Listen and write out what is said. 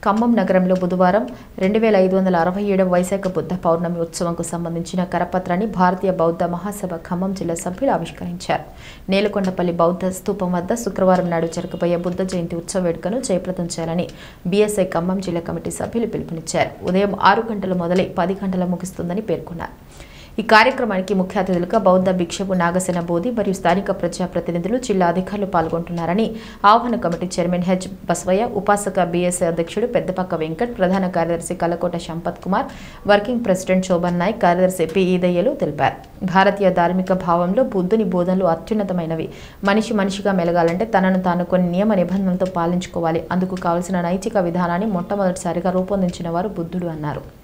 ఖమ్మం నగరంలో బుధవారం రెండు వేల ఐదు వందల అరవై ఏడవ వైశాఖ బుద్ధ పౌర్ణమి ఉత్సవంకు సంబంధించిన కరపత్రాన్ని భారతీయ బౌద్ధ మహాసభ ఖమ్మం జిల్లా సభ్యులు ఆవిష్కరించారు నేలకొండపల్లి బౌద్ధ స్తూపం వద్ద శుక్రవారం నాడు జరగబోయే బుద్ధ జయంతి ఉత్సవ వేడుకను జయప్రదం చేయాలని బీఎస్ఐ ఖమ్మం జిల్లా కమిటీ సభ్యులు పిలుపునిచ్చారు ఉదయం ఆరు గంటలు మొదలై పది గంటల ముగుస్తుందని పేర్కొన్నారు ఈ కార్యక్రమానికి ముఖ్య అతిథులుగా బౌద్ధ భిక్షపు నాగసేన బోధి మరియు స్థానిక ప్రజాప్రతినిధులు జిల్లా అధికారులు పాల్గొంటున్నారని ఆహ్వాన కమిటీ చైర్మన్ హెచ్ బసవయ్య ఉపాసక బీఎస్ఐ అధ్యక్షుడు పెద్దపక్క వెంకట్ ప్రధాన కార్యదర్శి కలకోట సంపత్ కుమార్ వర్కింగ్ ప్రెసిడెంట్ శోభన్ నాయక్ కార్యదర్శి పి ఈదయ్యలు తెలిపారు భారతీయ ధార్మిక భావంలో బుద్ధుని బోధనలు అత్యున్నతమైనవి మనిషి మనిషిగా మెలగాలంటే తనను తాను కొన్ని నియమ నిబంధనలతో పాలించుకోవాలి అందుకు కావలసిన నైతిక విధానాన్ని మొట్టమొదటిసారిగా రూపొందించిన వారు బుద్ధుడు అన్నారు